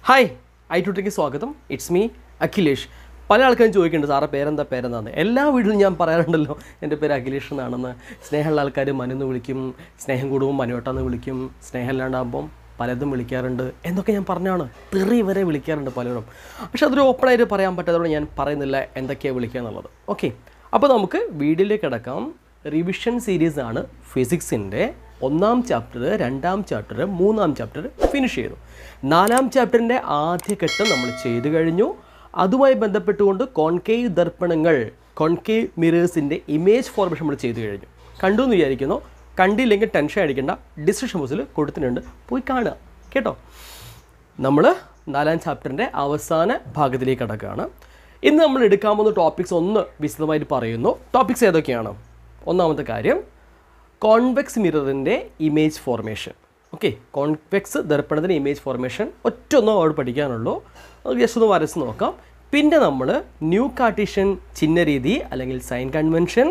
hi I ടുട്ടിക്ക് സ്വാഗതം it's me Akhilesh പല ആൾക്കാരും ചോദിക്കുന്നുണ്ട് സാറേ പേരെന്താ പേരെന്താന്ന് എല്ലാ വീട്ടിലും ഞാൻ പറയാറുണ്ടല്ലോ എൻ്റെ പേര് അഖിലേഷ് എന്നാണെന്ന് സ്നേഹമുള്ള ആൾക്കാർ മനു എന്ന് വിളിക്കും സ്നേഹം കൂടുമ്പോൾ മനുവട്ടാന്ന് വിളിക്കും സ്നേഹമില്ലാണ്ടാകുമ്പം പലതും വിളിക്കാറുണ്ട് എന്നൊക്കെ ഞാൻ പറഞ്ഞാണ് തെറി വരെ വിളിക്കാറുണ്ട് പലരും പക്ഷെ അതൊരു ഓപ്പണായിട്ട് പറയാൻ പറ്റാത്തതുകൊണ്ട് ഞാൻ പറയുന്നില്ല എന്തൊക്കെയാണ് വിളിക്കുക എന്നുള്ളത് ഓക്കെ അപ്പോൾ നമുക്ക് വീഡിയോയിലേക്ക് കിടക്കാം റിവിഷൻ സീരീസ് ആണ് ഫിസിക്സിൻ്റെ ഒന്നാം ചാപ്റ്റർ രണ്ടാം ചാപ്റ്റർ മൂന്നാം ചാപ്റ്റർ ഫിനിഷ് ചെയ്തു നാലാം ചാപ്റ്ററിൻ്റെ ആദ്യഘട്ടം നമ്മൾ ചെയ്തു കഴിഞ്ഞു അതുമായി ബന്ധപ്പെട്ടുകൊണ്ട് കോൺകേവ് ദർപ്പണങ്ങൾ കോൺകേവ് മിറേഴ്സിൻ്റെ ഇമേജ് ഫോർമേഷൻ നമ്മൾ ചെയ്തു കഴിഞ്ഞു കണ്ടു എന്ന് വിചാരിക്കുന്നു കണ്ടില്ലെങ്കിൽ ടെൻഷൻ അടിക്കേണ്ട ഡിസ്ക്രിപ്ഷൻ ബോക്സിൽ കൊടുത്തിട്ടുണ്ട് പോയി കാണുക കേട്ടോ നമ്മൾ നാലാം ചാപ്റ്ററിൻ്റെ അവസാന ഭാഗത്തിലേക്ക് കടക്കുകയാണ് ഇന്ന് നമ്മൾ എടുക്കാൻ പോകുന്ന ടോപ്പിക്സ് ഒന്ന് വിശദമായിട്ട് പറയുന്നു ടോപ്പിക്സ് ഏതൊക്കെയാണ് ഒന്നാമത്തെ കാര്യം കോൺവെക്സ് മിററിൻ്റെ ഇമേജ് ഫോർമേഷൻ ഓക്കെ കോൺവെക്സ് ദർപ്പണത്തിൻ്റെ ഇമേജ് ഫോർമേഷൻ ഒറ്റ ഒന്നോ അവിടെ പഠിക്കാനുള്ളൂ അത് ജസ്റ്റ് ഒന്ന് വരച്ച് നോക്കാം പിന്നെ നമ്മൾ ന്യൂ കാർട്ടീഷ്യൻ ചിഹ്നരീതി അല്ലെങ്കിൽ സൈൻ കൺവെൻഷൻ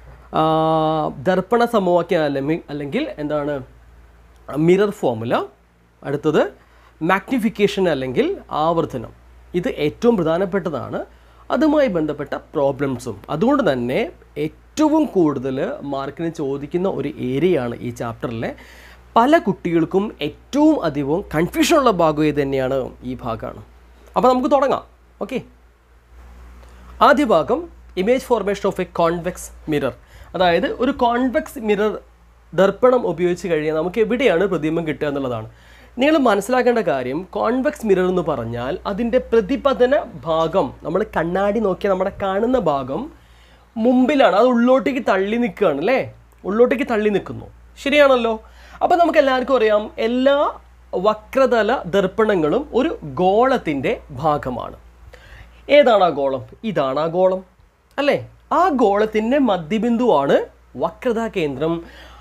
ദർപ്പണ സമവാക്യം അല്ലെങ്കിൽ അല്ലെങ്കിൽ എന്താണ് മിറർ ഫോമുല അടുത്തത് മാഗ്നിഫിക്കേഷൻ അല്ലെങ്കിൽ ആവർത്തനം ഇത് ഏറ്റവും പ്രധാനപ്പെട്ടതാണ് അതുമായി ബന്ധപ്പെട്ട പ്രോബ്ലംസും അതുകൊണ്ട് തന്നെ ഏറ്റവും കൂടുതൽ മാർക്കിന് ചോദിക്കുന്ന ഒരു ഏരിയയാണ് ഈ ചാപ്റ്ററിലെ പല കുട്ടികൾക്കും ഏറ്റവും അധികവും കൺഫ്യൂഷനുള്ള ഭാഗം ഇത് തന്നെയാണ് ഈ ഭാഗമാണ് അപ്പോൾ നമുക്ക് തുടങ്ങാം ഓക്കെ ആദ്യ ഭാഗം image formation of a convex mirror അതായത് ഒരു കോൺവെക്സ് മിറർ ദർപ്പണം ഉപയോഗിച്ച് കഴിഞ്ഞാൽ നമുക്ക് എവിടെയാണ് പ്രതിബിംബം കിട്ടുക എന്നുള്ളതാണ് നിങ്ങൾ മനസ്സിലാക്കേണ്ട കാര്യം കോൺവെക്സ് മിറർ എന്ന് പറഞ്ഞാൽ അതിൻ്റെ പ്രതിപതന ഭാഗം നമ്മൾ കണ്ണാടി നോക്കിയാൽ നമ്മുടെ കാണുന്ന ഭാഗം മുമ്പിലാണ് അത് ഉള്ളോട്ടേക്ക് തള്ളി നിൽക്കുകയാണ് അല്ലേ ഉള്ളോട്ടേക്ക് തള്ളി നിൽക്കുന്നു ശരിയാണല്ലോ അപ്പോൾ നമുക്ക് എല്ലാവർക്കും അറിയാം എല്ലാ വക്രതല ദർപ്പണങ്ങളും ഒരു ഗോളത്തിൻ്റെ ഭാഗമാണ് ഏതാണ് ആ ഗോളം ഇതാണ് ആ ഗോളം അല്ലേ ആ ഗോളത്തിൻ്റെ മധ്യബിന്ദുവാണ് വക്രതാ കേന്ദ്രം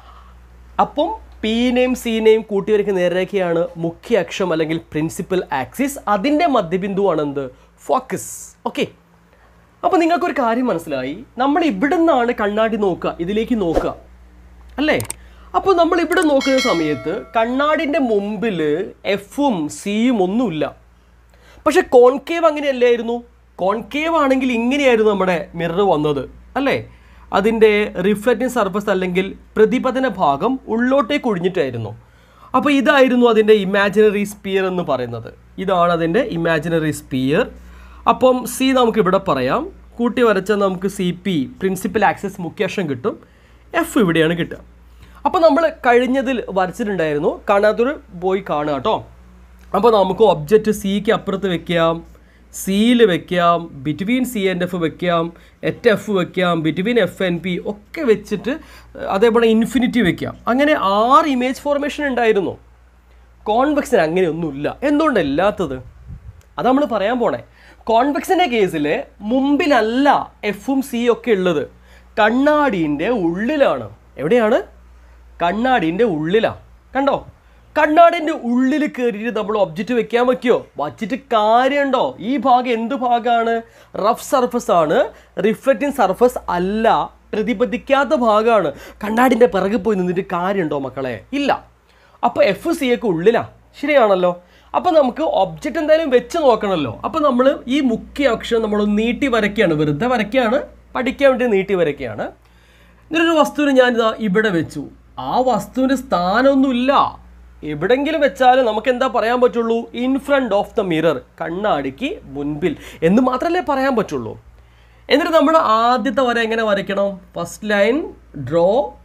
അപ്പം പീനെയും സീനെയും കൂട്ടിവരയ്ക്ക് നേരേഖയാണ് മുഖ്യ അക്ഷം അല്ലെങ്കിൽ പ്രിൻസിപ്പൽ ആക്സിസ് അതിൻ്റെ മധ്യബിന്ദുവാണ് എന്ത് ഫോക്കസ് ഓക്കെ അപ്പോൾ നിങ്ങൾക്കൊരു കാര്യം മനസ്സിലായി നമ്മൾ ഇവിടെ നിന്നാണ് കണ്ണാടി നോക്കുക ഇതിലേക്ക് നോക്കുക അല്ലേ അപ്പോൾ നമ്മൾ ഇവിടെ നോക്കുന്ന സമയത്ത് കണ്ണാടിൻ്റെ മുമ്പിൽ എഫും സിയും ഒന്നുമില്ല പക്ഷെ കോൺകേവ് അങ്ങനെയല്ലായിരുന്നു കോൺകേവ് ആണെങ്കിൽ ഇങ്ങനെയായിരുന്നു നമ്മുടെ മിറർ വന്നത് അല്ലേ അതിൻ്റെ റിഫ്ലക്റ്റിംഗ് സർഫസ് അല്ലെങ്കിൽ പ്രതിപതന ഭാഗം ഉള്ളോട്ടേക്ക് ഒഴിഞ്ഞിട്ടായിരുന്നു അപ്പോൾ ഇതായിരുന്നു അതിൻ്റെ ഇമാജിനറി സ്പിയർ എന്ന് പറയുന്നത് ഇതാണ് അതിൻ്റെ ഇമാജിനറി സ്പിയർ അപ്പം സി നമുക്ക് ഇവിടെ പറയാം കൂട്ടി വരച്ചാൽ നമുക്ക് സി പി പ്രിൻസിപ്പൽ ആക്സസ് മുഖ്യാക്ഷം കിട്ടും എഫ് ഇവിടെയാണ് കിട്ടുക അപ്പോൾ നമ്മൾ കഴിഞ്ഞതിൽ വരച്ചിട്ടുണ്ടായിരുന്നു കാണാത്തൊരു പോയി കാണുക കേട്ടോ അപ്പോൾ നമുക്ക് ഒബ്ജക്റ്റ് സിക്ക് അപ്പുറത്ത് വെക്കാം സിയിൽ വെക്കാം ബിറ്റ്വീൻ സി ആൻഡ് എഫ് വെക്കാം എറ്റ് എഫ് വെക്കാം ബിറ്റ്വീൻ എഫ് എൻ പി ഒക്കെ വെച്ചിട്ട് അതേപോലെ ഇൻഫിനിറ്റി വെക്കാം അങ്ങനെ ആറ് ഇമേജ് ഫോർമേഷൻ ഉണ്ടായിരുന്നു കോൺവെക്സിന് അങ്ങനെയൊന്നുമില്ല എന്തുകൊണ്ടല്ലാത്തത് അത് നമ്മൾ പറയാൻ പോണേ കോൺവെക്സിൻ്റെ കേസിൽ മുമ്പിലല്ല എഫും സിയും ഒക്കെ ഉള്ളത് കണ്ണാടീൻ്റെ ഉള്ളിലാണ് എവിടെയാണ് കണ്ണാടീൻ്റെ ഉള്ളിലാണ് കണ്ടോ കണ്ണാടിൻ്റെ ഉള്ളിൽ കയറിയിട്ട് നമ്മൾ ഒബ്ജക്റ്റ് വെക്കാൻ പറ്റുമോ വച്ചിട്ട് കാര്യമുണ്ടോ ഈ ഭാഗം എന്ത് ഭാഗമാണ് റഫ് സർഫസ് ആണ് റിഫ്ലക്റ്റിംഗ് സർഫസ് അല്ല പ്രതിപദിക്കാത്ത ഭാഗമാണ് കണ്ണാടിൻ്റെ പിറകിൽ പോയി നിന്നിട്ട് കാര്യമുണ്ടോ മക്കളെ ഇല്ല അപ്പോൾ എഫ് സി ഒക്കെ ഉള്ളിലാ ശരിയാണല്ലോ അപ്പോൾ നമുക്ക് ഒബ്ജക്റ്റ് എന്തായാലും വെച്ച് നോക്കണമല്ലോ അപ്പോൾ നമ്മൾ ഈ മുഖ്യ അക്ഷരം നമ്മൾ നീട്ടി വരയ്ക്കുകയാണ് വെറുതെ വരയ്ക്കുകയാണ് പഠിക്കാൻ വേണ്ടി നീട്ടി വരയ്ക്കുകയാണ് ഇങ്ങനൊരു വസ്തുവിന് ഞാനിതാ ഇവിടെ വെച്ചു ആ വസ്തുവിൻ്റെ സ്ഥാനമൊന്നുമില്ല എവിടെങ്കിലും വെച്ചാലും നമുക്ക് എന്താ പറയാൻ പറ്റുള്ളൂ in front of the mirror കണ്ണാടിക്ക് മുൻപിൽ എന്ന് മാത്രമല്ലേ പറയാൻ പറ്റുള്ളൂ എന്നിട്ട് നമ്മൾ ആദ്യത്തെ വര എങ്ങനെ വരയ്ക്കണം first line draw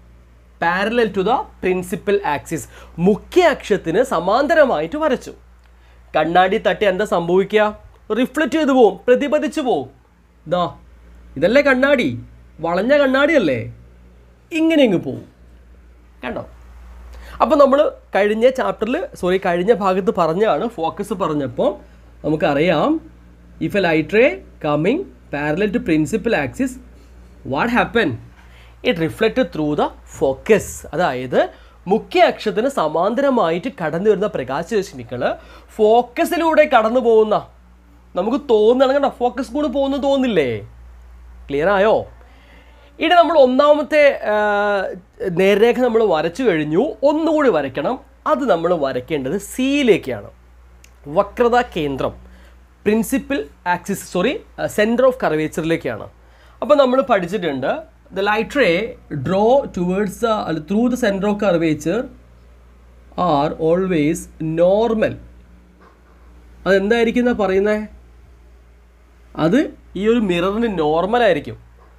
parallel to the principal axis മുഖ്യ അക്ഷത്തിന് സമാന്തരമായിട്ട് വരച്ചു കണ്ണാടി തട്ടി എന്താ സംഭവിക്കുക റിഫ്ലക്റ്റ് ചെയ്തു പോവും പ്രതിപതിച്ചു പോവും ഇതാ ഇതല്ലേ കണ്ണാടി വളഞ്ഞ കണ്ണാടിയല്ലേ ഇങ്ങനെ അങ്ങ് പോവും കണ്ടോ അപ്പോൾ നമ്മൾ കഴിഞ്ഞ ചാപ്റ്ററിൽ സോറി കഴിഞ്ഞ ഭാഗത്ത് പറഞ്ഞാണ് ഫോക്കസ് പറഞ്ഞപ്പോൾ നമുക്കറിയാം if a light ray coming parallel to principal axis what happen it reflect through the focus അതായത് മുഖ്യ അക്ഷത്തിന് സമാന്തരമായിട്ട് കടന്നു വരുന്ന പ്രകാശരശ്മികൾ ഫോക്കസിലൂടെ കടന്നു പോകുന്ന നമുക്ക് തോന്നുകയാണ് കണ്ടോ ഫോക്കസ് കൂടെ പോകുന്നു തോന്നില്ലേ ക്ലിയർ ആയോ ഇനി നമ്മൾ ഒന്നാമത്തെ ആ, നേർരേഖ നമ്മൾ വരച്ചു കഴിഞ്ഞു ഒന്നുകൂടി വരയ്ക്കണം അത് നമ്മൾ വരയ്ക്കേണ്ടത് സിയിലേക്കാണ് വക്രത കേന്ദ്രം principal axis sorry centre of കർവേച്ചറിലേക്കാണ് അപ്പോൾ നമ്മൾ പഠിച്ചിട്ടുണ്ട് the light ray draw towards the through the centre of curvature are always normal അതെന്തായിരിക്കും എന്നാ പറയുന്നത് അത് ഈ ഒരു മിററിന് നോർമൽ ആയിരിക്കും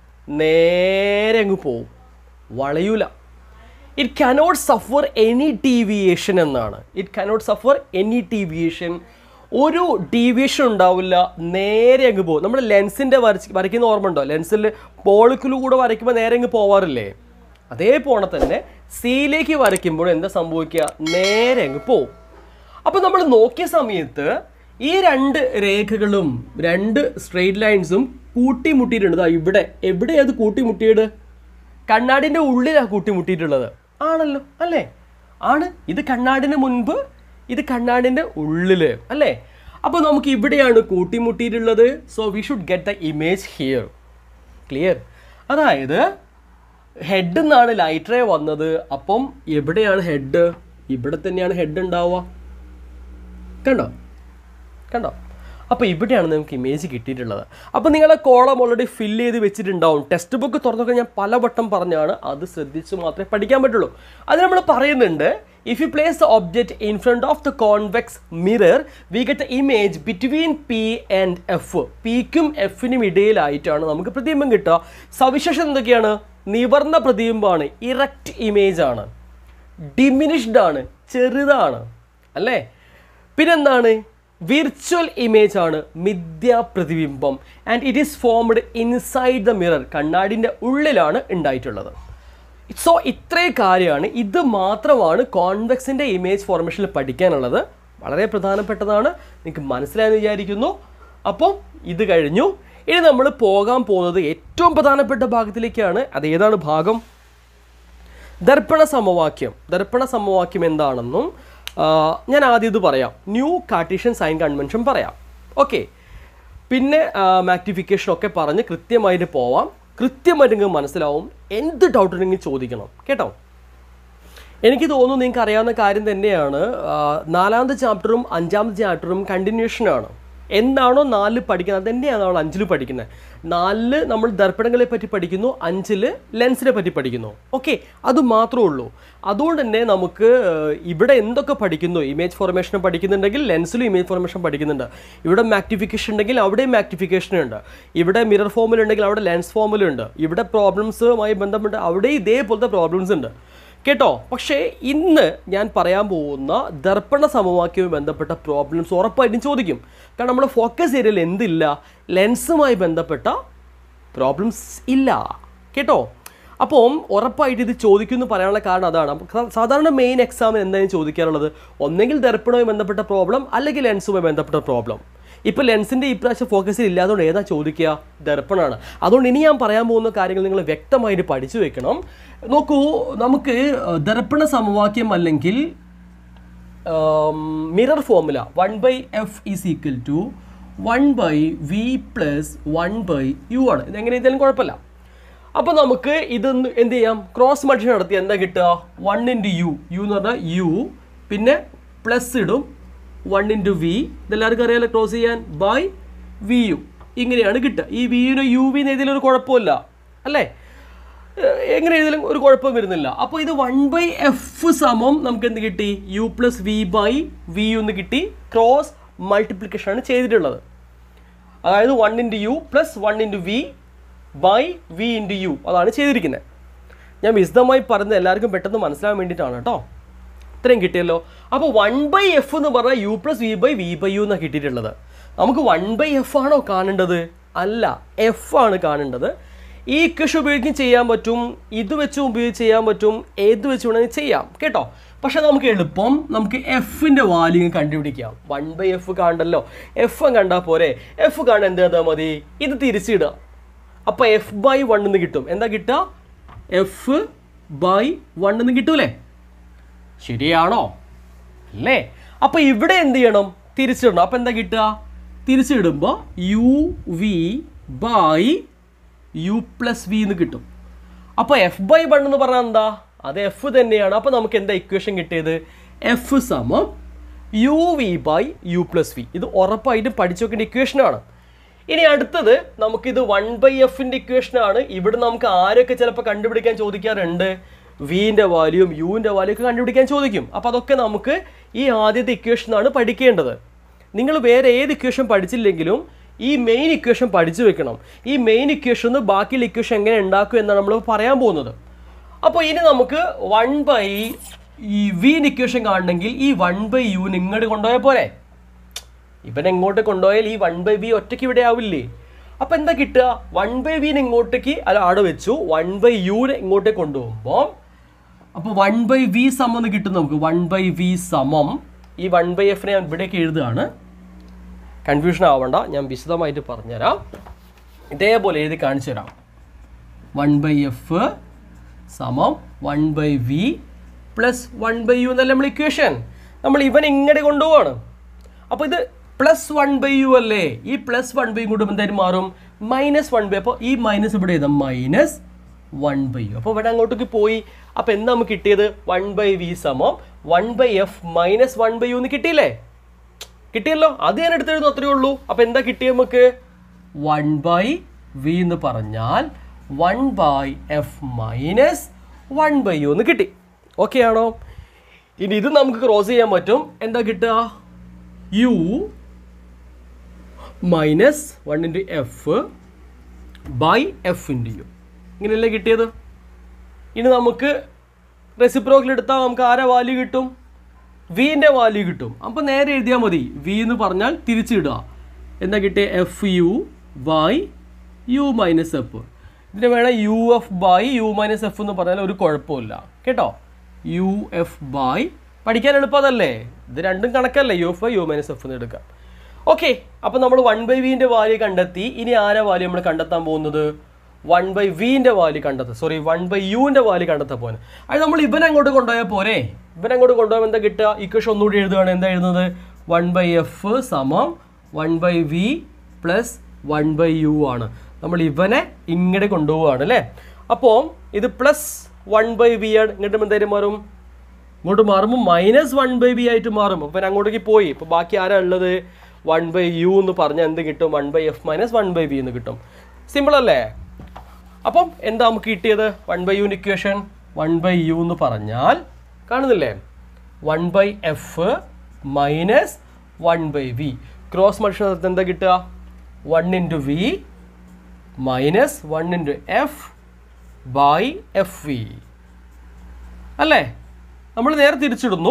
നേരെ അങ്ങ് പോവും വളയൂല it cannot suffer any deviation എന്നാണ് it cannot suffer any deviation ഒരു ഡീവിയേഷൻ ഉണ്ടാവില്ല നേരെ അങ്ങ് പോകും നമ്മൾ ലെൻസിൻ്റെ വരച്ച് വരയ്ക്കുന്ന ഓർമ്മ ഉണ്ടോ ലെൻസിൽ പോളിക്കിലൂടെ വരയ്ക്കുമ്പോൾ നേരെ അങ്ങ് പോവാറില്ലേ അതേപോലെ തന്നെ സിയിലേക്ക് വരയ്ക്കുമ്പോൾ എന്താ സംഭവിക്കുക നേരെ അങ്ങ് പോവും അപ്പോൾ നമ്മൾ നോക്കിയ സമയത്ത് ഈ രണ്ട് രേഖകളും രണ്ട് സ്ട്രെയിറ്റ് ലൈൻസും കൂട്ടിമുട്ടിയിട്ടുണ്ട് ദാ ഇവിടെ എവിടെയാ അത് കൂട്ടിമുട്ടിയത് കണ്ണാടിൻ്റെ ഉള്ളിലാണ് കൂട്ടിമുട്ടിയിട്ടുള്ളത് ആണല്ലോ അല്ലേ ആണ് ഇത് കണ്ണാടിന് മുൻപ് ഇത് കണ്ണാടിൻ്റെ ഉള്ളിൽ അല്ലേ അപ്പോൾ നമുക്ക് ഇവിടെയാണ് കൂട്ടിമുട്ടിയിട്ടുള്ളത് so we should get the image here clear അതായത് ഹെഡ് എന്നാണ് ലൈറ്റ് റേ വന്നത് അപ്പം എവിടെയാണ് ഹെഡ് ഇവിടെ തന്നെയാണ് ഹെഡ് ഉണ്ടാവുക കണ്ടോ കണ്ടോ അപ്പോൾ ഇവിടെയാണ് നമുക്ക് ഇമേജ് കിട്ടിയിട്ടുള്ളത് അപ്പോൾ നിങ്ങളെ കോളം ഓൾറെഡി ഫില്ല് ചെയ്ത് വെച്ചിട്ടുണ്ടാവും ടെക്സ്റ്റ് ബുക്ക് തുറന്നൊക്കെ ഞാൻ പലവട്ടം പറഞ്ഞാണ് അത് ശ്രദ്ധിച്ച് മാത്രമേ പഠിക്കാൻ പറ്റുള്ളൂ അത് നമ്മൾ പറയുന്നുണ്ട് if you place the object in front of the convex mirror we get the image between P and F പിക്കും എഫിനും ഇടയിലായിട്ടാണ് നമുക്ക് പ്രതിബിംബം കിട്ടുക സവിശേഷത എന്തൊക്കെയാണ് നിവർന്ന പ്രതിബിംബമാണ് ഇറക്റ്റ് ഇമേജ് ആണ് ഡിമിനിഷ്ഡ് ആണ് ചെറുതാണ് അല്ലേ പിന്നെന്താണ് വിർച്വൽ ഇമേജ് ആണ് മിഥ്യാ പ്രതിബിംബം and it is formed inside the mirror കണ്ണാടിൻ്റെ ഉള്ളിലാണ് ഉണ്ടായിട്ടുള്ളത് സോ ഇത്രയും കാര്യമാണ് ഇത് മാത്രമാണ് കോൺവെക്സിൻ്റെ ഇമേജ് ഫോർമേഷനിൽ പഠിക്കാനുള്ളത് വളരെ പ്രധാനപ്പെട്ടതാണ് നിങ്ങൾക്ക് മനസ്സിലായെന്ന് വിചാരിക്കുന്നു അപ്പോൾ ഇത് കഴിഞ്ഞു ഇനി നമ്മൾ പോകാൻ പോകുന്നത് ഏറ്റവും പ്രധാനപ്പെട്ട ഭാഗത്തിലേക്കാണ് അത് ഏതാണ് ഭാഗം ദർപ്പണ സമവാക്യം ദർപ്പണ സമവാക്യം എന്താണെന്നും ആ, ഞാൻ ആദ്യം ഇത് പറയാം ന്യൂ കാർട്ടീഷ്യൻ സൈൻ കൺവെൻഷൻ പറയാം ഓക്കെ പിന്നെ മാഗ്നിഫിക്കേഷൻ ഒക്കെ പറഞ്ഞ് കൃത്യമായിട്ട് പോവാം കൃത്യമായിട്ട് നിങ്ങൾക്ക് മനസ്സിലാവും എന്ത് ഡൗട്ട് ഉണ്ടെങ്കിൽ ചോദിക്കണം കേട്ടോ എനിക്ക് തോന്നുന്നു നിങ്ങൾക്ക് അറിയാവുന്ന കാര്യം തന്നെയാണ് ആ, നാലാമത്തെ ചാപ്റ്ററും അഞ്ചാമത്തെ ചാപ്റ്ററും കണ്ടിന്യൂഷനാണ് എന്താണോ നാലിൽ പഠിക്കുന്നത് അത് തന്നെയാണ് നമ്മൾ അഞ്ചിൽ പഠിക്കുന്നത് നാലില് നമ്മൾ ദർപ്പണങ്ങളെ പറ്റി പഠിക്കുന്നു അഞ്ചിൽ ലെൻസിനെ പറ്റി പഠിക്കുന്നു ഓക്കെ അത് മാത്രമേ ഉള്ളൂ അതുകൊണ്ട് തന്നെ നമുക്ക് ആ, ഇവിടെ എന്തൊക്കെ പഠിക്കുന്നു ഇമേജ് ഫോർമേഷൻ പഠിക്കുന്നുണ്ടെങ്കിൽ ലെൻസിലും ഇമേജ് ഫോർമേഷൻ പഠിക്കുന്നുണ്ട് ഇവിടെ മാഗ്നിഫിക്കേഷൻ ഉണ്ടെങ്കിൽ അവിടെയും മാഗ്നിഫിക്കേഷൻ ഉണ്ട് ഇവിടെ മിറർ ഫോമിലുണ്ടെങ്കിൽ അവിടെ ലെൻസ് ഫോമിലുണ്ട് ഇവിടെ പ്രോബ്ലംസുമായി ബന്ധപ്പെട്ട് അവിടെ ഇതേപോലത്തെ പ്രോബ്ലംസ് ഉണ്ട് കേട്ടോ പക്ഷേ ഇന്ന് ഞാൻ പറയാൻ പോകുന്ന ദർപ്പണ സമവാക്യവുമായി ബന്ധപ്പെട്ട പ്രോബ്ലംസ് ഉറപ്പായിട്ടും ചോദിക്കും കാരണം നമ്മുടെ ഫോക്കസ് ഏരിയയിൽ എന്തില്ല ലെൻസുമായി ബന്ധപ്പെട്ട പ്രോബ്ലംസ് ഇല്ല കേട്ടോ അപ്പം ഉറപ്പായിട്ട് ഇത് ചോദിക്കുമെന്ന് പറയാനുള്ള കാരണം അതാണ് അപ്പം സാ- സാധാരണ മെയിൻ എക്സാമിന് എന്തായാലും ചോദിക്കാറുള്ളത് ഒന്നെങ്കിൽ ദർപ്പണവുമായി ബന്ധപ്പെട്ട പ്രോബ്ലം അല്ലെങ്കിൽ ലെൻസുമായി ബന്ധപ്പെട്ട പ്രോബ്ലം ഇപ്പോൾ ലെൻസിൻ്റെ ഇപ്രാവശ്യം ഫോക്കസിൽ ഇല്ലാത്തതുകൊണ്ട് ഏതാ ചോദിക്കുക ദർപ്പണമാണ് അതുകൊണ്ട് ഇനി ഞാൻ പറയാൻ പോകുന്ന കാര്യങ്ങൾ നിങ്ങൾ വ്യക്തമായിട്ട് പഠിച്ചു വെക്കണം നോക്കൂ നമുക്ക് ഏഹ്, ദർപ്പണ സമവാക്യം അല്ലെങ്കിൽ mirror formula one by F is equal to one by V plus one by U ആണ് ഇതെങ്ങനെ ഇതെങ്കിലും കുഴപ്പമില്ല അപ്പോൾ നമുക്ക് ഇതൊന്ന് എന്ത് ചെയ്യാം ക്രോസ് മൾട്ടിഷൻ നടത്തി എന്താ കിട്ടുക വൺ ഇൻറ്റു യു യു എന്ന് പറഞ്ഞാൽ യു പിന്നെ പ്ലസ് ഇടും വൺ ഇൻറ്റു വി ഇതെല്ലാവർക്കും അറിയാലോ ക്രോസ് ചെയ്യാൻ ബൈ വി യു ഇങ്ങനെയാണ് കിട്ടുക ഈ വിയുന് യു വി എഴുതിയാലും ഒരു കുഴപ്പമില്ല അല്ലേ ഏഹ് എങ്ങനെ എഴുതിയാലും ഒരു കുഴപ്പം വരുന്നില്ല അപ്പോൾ ഇത് വൺ ബൈ എഫ് സമം നമുക്ക് എന്ത് കിട്ടി U plus V by V U എന്ന് കിട്ടി ക്രോസ് മൾട്ടിപ്ലിക്കേഷൻ ആണ് ചെയ്തിട്ടുള്ളത് അതായത് one into U plus one into V by V into U അതാണ് ചെയ്തിരിക്കുന്നത് ഞാൻ വിശദമായി പറഞ്ഞത് എല്ലാവർക്കും പെട്ടെന്ന് മനസ്സിലാകാൻ വേണ്ടിയിട്ടാണ് കേട്ടോ ഇത്രയും കിട്ടിയല്ലോ അപ്പോൾ വൺ ബൈ എഫ് എന്ന് പറഞ്ഞാൽ U plus V by V by U എന്നാണ് കിട്ടിയിട്ടുള്ളത് നമുക്ക് വൺ ബൈ എഫ് ആണോ കാണേണ്ടത് അല്ല എഫ് ആണ് കാണേണ്ടത് ഈ ഇക്വേഷൻ ഉപയോഗിക്കും ചെയ്യാൻ പറ്റും ഇത് വെച്ചും ഉപയോഗിച്ച് ചെയ്യാൻ പറ്റും ഏത് വെച്ച് വേണമെങ്കിൽ ചെയ്യാം കേട്ടോ പക്ഷെ നമുക്ക് എളുപ്പം നമുക്ക് എഫിൻ്റെ വാല്യൂ കണ്ടുപിടിക്കാം വൺ ബൈ എഫ് കാണണ്ടല്ലോ എഫ് കണ്ടാൽ പോരെ എഫ് കാണാൻ എന്ത് ചെയ്താൽ മതി ഇത് തിരിച്ചിടുക അപ്പോൾ എഫ് ബൈ വൺ എന്ന് കിട്ടും എന്താ കിട്ടുക എഫ് ബൈ വൺ എന്ന് കിട്ടൂലേ ശരിയാണോ അല്ലേ അപ്പോൾ ഇവിടെ എന്ത് ചെയ്യണം തിരിച്ചിടണം അപ്പോൾ എന്താ കിട്ടുക തിരിച്ചിടുമ്പോൾ U V by U plus V എന്ന് കിട്ടും അപ്പോൾ എഫ് ബൈ വൺ എന്ന് പറഞ്ഞാൽ എന്താ അത് എഫ് തന്നെയാണ് അപ്പോൾ നമുക്ക് എന്താ ഇക്വേഷൻ കിട്ടിയത് എഫ് സമം U V by U plus V ഇത് ഉറപ്പായിട്ടും പഠിച്ചു വെക്കേണ്ട ഇക്വേഷനാണ് ഇനി അടുത്തത് നമുക്കിത് വൺ ബൈ എഫിൻ്റെ ഇക്വേഷനാണ് ഇവിടെ നമുക്ക് ആരൊക്കെ ചിലപ്പോൾ കണ്ടുപിടിക്കാൻ ചോദിക്കാറുണ്ട് വിൻ്റെ വാല്യൂം യുവിൻ്റെ വാല്യൂ ഒക്കെ കണ്ടുപിടിക്കാൻ ചോദിക്കും അപ്പോൾ അതൊക്കെ നമുക്ക് ഈ ആദ്യത്തെ ഇക്വേഷനാണ് പഠിക്കേണ്ടത് നിങ്ങൾ വേറെ ഏത് ഇക്വേഷൻ പഠിച്ചില്ലെങ്കിലും ഈ മെയിൻ ഇക്വേഷൻ പഠിച്ചു വെക്കണം ഈ മെയിൻ ഇക്വേഷൻ നിന്ന് ബാക്കിയുള്ള ഇക്വേഷൻ എങ്ങനെ ഉണ്ടാക്കും എന്നാണ് നമ്മൾ പറയാൻ പോകുന്നത് അപ്പോൾ ഇനി നമുക്ക് വൺ ബൈ ഈ വിൻ ഇക്വേഷൻ കാണണമെങ്കിൽ ഈ വൺ ബൈ യു ഇങ്ങോട്ട് കൊണ്ടുപോയാൽ പോരെ ഇവൻ എങ്ങോട്ട് കൊണ്ടുപോയാൽ ഈ വൺ ബൈ വി ഒറ്റയ്ക്ക് ഇവിടെ ആവില്ലേ അപ്പോൾ എന്താ കിട്ടുക വൺ ബൈ വിനെ ഇങ്ങോട്ടേക്ക് അല്ല അവിടെ വെച്ചു വൺ ബൈ യുവിനെ ഇങ്ങോട്ടേക്ക് കൊണ്ടുപോകുമ്പോൾ അപ്പോൾ വൺ ബൈ വി സമം എന്ന് കിട്ടും നമുക്ക് വൺ ബൈ വി സമം ഈ വൺ ബൈ എഫിനെ ഞാൻ ഇവിടേക്ക് എഴുതുകയാണ് കൺഫ്യൂഷൻ ആവണ്ട ഞാൻ വിശദമായിട്ട് പറഞ്ഞുതരാം ഇതേപോലെ എഴുതി കാണിച്ചു തരാം വൺ ബൈ എഫ് സമം one by V plus one by U എന്നല്ല നമ്മൾ ഇക്വേഷൻ നമ്മൾ ഇവൻ ഇങ്ങോട്ട് കൊണ്ടുപോവാണ് അപ്പോൾ ഇത് പ്ലസ് വൺ ബൈ യു അല്ലേ ഈ പ്ലസ് വൺ ബൈ കൊണ്ട് എന്തായാലും മാറും മൈനസ് വൺ ബൈ അപ്പോൾ ഈ മൈനസ് ഇവിടെ എഴുതാം മൈനസ് വൺ ബൈ യു അപ്പോൾ ഇവിടെ അങ്ങോട്ടേക്ക് പോയി അപ്പോൾ എന്താ നമുക്ക് കിട്ടിയത് വൺ ബൈ വി സമം one by F minus one by U എന്ന് കിട്ടിയില്ലേ കിട്ടിയല്ലോ അത് ഞാൻ എടുത്തെഴുതുന്നു അത്രയേ ഉള്ളൂ അപ്പോൾ എന്താ കിട്ടിയത് നമുക്ക് വൺ ബൈ വി എന്ന് പറഞ്ഞാൽ one by F minus one by U എന്ന് കിട്ടി ഓക്കെ ആണോ ഇനി ഇത് നമുക്ക് ക്രോസ് ചെയ്യാൻ പറ്റും എന്താ കിട്ടുക U minus one into F by F into U ഇങ്ങനെയല്ലേ കിട്ടിയത് ഇനി നമുക്ക് റെസിപ്രോക്കിൽ എടുത്താൽ നമുക്ക് ആരെ വാല്യൂ കിട്ടും വിൻ്റെ വാല്യൂ കിട്ടും അപ്പോൾ നേരെ എഴുതിയാൽ മതി വി എന്ന് പറഞ്ഞാൽ തിരിച്ചിടുക എന്താ കിട്ടിയ F U by U minus F ഇതിന് വേണം U F by U minus F എന്ന് പറഞ്ഞാൽ ഒരു കുഴപ്പമില്ല കേട്ടോ യു എഫ് ബൈ പഠിക്കാൻ എളുപ്പമതല്ലേ ഇത് രണ്ടും കണക്കല്ലേ U F by U minus F എന്ന് എടുക്കാം ഓക്കെ അപ്പോൾ നമ്മൾ വൺ ബൈ വിൻ്റെ വാല്യൂ കണ്ടെത്തി ഇനി ആരെ വാല്യൂ നമ്മൾ കണ്ടെത്താൻ പോകുന്നത് വൺ ബൈ വിൻ്റെ വാല്യൂ കണ്ടെത്തുക സോറി വൺ ബൈ യുവിൻ്റെ വാല്യൂ കണ്ടെത്താൻ പോകുന്നത് അത് നമ്മൾ ഇവൻ അങ്ങോട്ട് കൊണ്ടുപോയാൽ പോരെ ഇവൻ അങ്ങോട്ട് കൊണ്ടുപോയാൽ എന്താ കിട്ടുക ഇക്വേഷൻ ഒന്നുകൂടി എഴുതുകയാണ് എന്താ എഴുതുന്നത് വൺ ബൈ എഫ് സമം one by V plus one by U ആണ് നമ്മൾ ഇവനെ ഇങ്ങോട്ട് കൊണ്ടുപോവാണ് അല്ലേ അപ്പോൾ ഇത് പ്ലസ് വൺ ബൈ വി ആണ് ഇങ്ങോട്ട് എന്തായാലും മാറും ഇങ്ങോട്ട് മാറുമ്പോൾ മൈനസ് വൺ ബൈ ബി ആയിട്ട് മാറും അപ്പം അങ്ങോട്ടേക്ക് പോയി ഇപ്പോൾ ബാക്കി ആരാ ഉള്ളത് വൺ ബൈ യു എന്ന് പറഞ്ഞാൽ എന്ത് കിട്ടും one by F minus one by b എന്ന് കിട്ടും സിമ്പിൾ അല്ലേ അപ്പം എന്താ നമുക്ക് കിട്ടിയത് വൺ ബൈ യുവിൻ്റെ ഇക്വേഷൻ വൺ ബൈ യു എന്ന് പറഞ്ഞാൽ കാണുന്നില്ലേ one by F minus one by v cross multiply നടത്തി എന്താ കിട്ടുക one into v minus one into F by f v അല്ലേ നമ്മൾ നേരെ തിരിച്ചിടുന്നു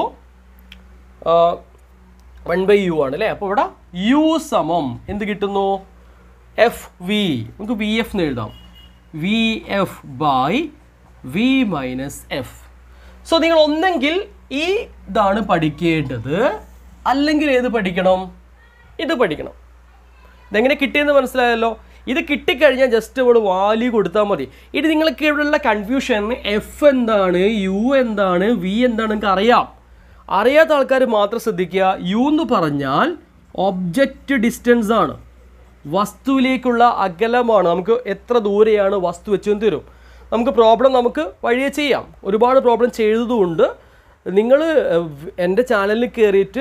വൺ ബൈ യു ആണ് അല്ലേ അപ്പോൾ ഇവിടെ യു സമം എന്ത് കിട്ടുന്നു എഫ് വി നമുക്ക് വി എഫ് എന്ന് എഴുതാം v f by v minus f so നിങ്ങൾ ഒന്നെങ്കിൽ ഈ ഇതാണ് പഠിക്കേണ്ടത് അല്ലെങ്കിൽ ഏത് പഠിക്കണം ഇത് പഠിക്കണം ഇതെങ്ങനെ കിട്ടിയെന്ന് മനസ്സിലായല്ലോ ഇത് കിട്ടിക്കഴിഞ്ഞാൽ ജസ്റ്റ് ഇവിടെ വാല്യൂ കൊടുത്താൽ മതി ഇത് നിങ്ങൾക്ക് ഇവിടെയുള്ള കൺഫ്യൂഷൻ എഫ് എന്താണ് യു എന്താണ് വി എന്താണ് നിങ്ങൾക്ക് അറിയാം അറിയാത്ത ആൾക്കാർ മാത്രം ശ്രദ്ധിക്കുക യു എന്ന് പറഞ്ഞാൽ ഒബ്ജക്റ്റ് ഡിസ്റ്റൻസ് ആണ് വസ്തുവിലേക്കുള്ള അകലമാണ് നമുക്ക് എത്ര ദൂരെയാണ് വസ്തു വെച്ചു തരും നമുക്ക് പ്രോബ്ലം നമുക്ക് വഴിയെ ചെയ്യാം ഒരുപാട് പ്രോബ്ലം ചെയ്തതുകൊണ്ട് നിങ്ങൾ എൻ്റെ ചാനലിൽ കയറിയിട്ട്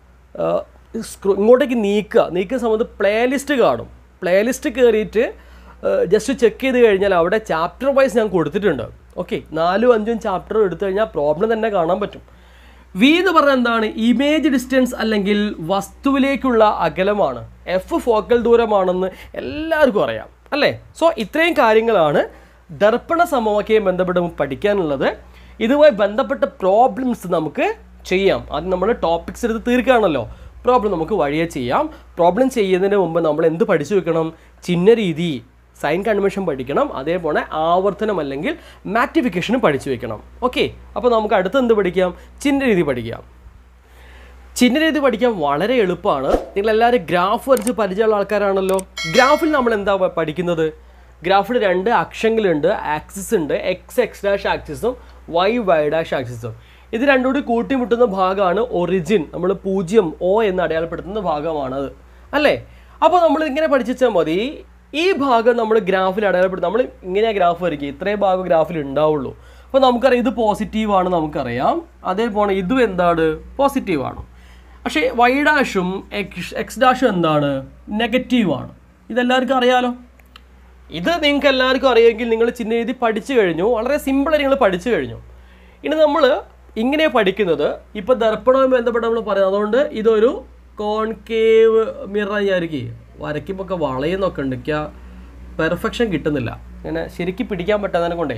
സ്ക്രോ ഇങ്ങോട്ടേക്ക് നീക്കുക നീക്കുന്ന സമയത്ത് പ്ലേലിസ്റ്റ് കാണും പ്ലേലിസ്റ്റ് കയറിയിട്ട് ജസ്റ്റ് ചെക്ക് ചെയ്ത് കഴിഞ്ഞാൽ അവിടെ ചാപ്റ്റർ വൈസ് ഞാൻ കൊടുത്തിട്ടുണ്ട് ഓക്കെ നാലും അഞ്ചും ചാപ്റ്റർ എടുത്തു കഴിഞ്ഞാൽ പ്രോബ്ലം തന്നെ കാണാൻ പറ്റും വി എന്ന് പറഞ്ഞാൽ എന്താണ് ഇമേജ് ഡിസ്റ്റൻസ് അല്ലെങ്കിൽ വസ്തുവിലേക്കുള്ള അകലമാണ് എഫ് ഫോക്കൽ ദൂരമാണെന്ന് എല്ലാവർക്കും അറിയാം അല്ലേ സോ ഇത്രയും കാര്യങ്ങളാണ് ദർപ്പണ സമവാക്യം ബന്ധപ്പെട്ട് പഠിക്കാനുള്ളത് ഇതുമായി ബന്ധപ്പെട്ട പ്രോബ്ലംസ് നമുക്ക് ചെയ്യാം അത് നമ്മൾ ടോപ്പിക്സ് എടുത്ത് തീർക്കുകയാണല്ലോ പ്രോബ്ലം നമുക്ക് വഴിയെ ചെയ്യാം പ്രോബ്ലം ചെയ്യുന്നതിന് മുമ്പ് നമ്മൾ എന്ത് പഠിച്ചു വെക്കണം ചിഹ്ന രീതി സൈൻ കൺവെൻഷൻ പഠിക്കണം അതേപോലെ ആവർത്തനം അല്ലെങ്കിൽ മാറ്റിഫിക്കേഷനും പഠിച്ചു വെക്കണം ഓക്കെ അപ്പോൾ നമുക്ക് അടുത്ത് എന്ത് പഠിക്കാം ചിഹ്ന രീതി പഠിക്കാം ചിഹ്ന രീതി പഠിക്കാൻ വളരെ എളുപ്പമാണ് നിങ്ങൾ എല്ലാവരും ഗ്രാഫ് വരച്ച് പരിചയമുള്ള ആൾക്കാരാണല്ലോ ഗ്രാഫിൽ നമ്മൾ എന്താ പ- പഠിക്കുന്നത് ഗ്രാഫിൽ രണ്ട് അക്ഷങ്ങളുണ്ട് ആക്സിസ് ഉണ്ട് എക്സ് എക്സ് ഡാഷ് ആക്സിസും വൈ വൈ ഡാഷ് ആക്സിസും ഇത് രണ്ടും കൂടി കൂട്ടിമുട്ടുന്ന ഭാഗമാണ് ഒറിജിൻ നമ്മൾ പൂജ്യം ഒ എന്ന് അടയാളപ്പെടുത്തുന്ന ഭാഗമാണത് അല്ലേ അപ്പോൾ നമ്മൾ ഇങ്ങനെ പഠിച്ചാൽ മതി ഈ ഭാഗം നമ്മൾ ഗ്രാഫിൽ അടയാളപ്പെടുത്തും നമ്മൾ ഇങ്ങനെയാണ് ഗ്രാഫ് വരയ്ക്കുക ഇത്രയും ഭാഗം ഗ്രാഫിൽ ഉണ്ടാവുള്ളൂ അപ്പോൾ നമുക്കറിയാം ഇത് പോസിറ്റീവ് ആണ് നമുക്കറിയാം അതേപോലെ ഇതും എന്താണ് പോസിറ്റീവ് ആണ് പക്ഷേ വൈ ഡാഷും എക്സ് എക്സ് ഡാഷും എന്താണ് നെഗറ്റീവാണ് ഇതെല്ലാവർക്കും അറിയാലോ ഇത് നിങ്ങൾക്ക് എല്ലാവർക്കും അറിയാമെങ്കിൽ നിങ്ങൾ ചിഹ്നം എഴുതി പഠിച്ചു കഴിഞ്ഞു വളരെ സിമ്പിളായി നിങ്ങൾ പഠിച്ചു കഴിഞ്ഞു ഇനി നമ്മൾ ഇങ്ങനെ പഠിക്കുന്നത് ഇപ്പോൾ ദർപ്പണവുമായി ബന്ധപ്പെട്ട് നമ്മൾ പറയുന്നത് അതുകൊണ്ട് ഇതൊരു കോൺകേവ് മിറർ വിചാരിക്കുക വരയ്ക്കുമ്പോൾ ഒക്കെ വളയുന്നൊക്കെ ഉണ്ട് എനിക്ക് പെർഫെക്ഷൻ കിട്ടുന്നില്ല ഇങ്ങനെ ശരിക്കും പിടിക്കാൻ പറ്റാതെ കൊണ്ടേ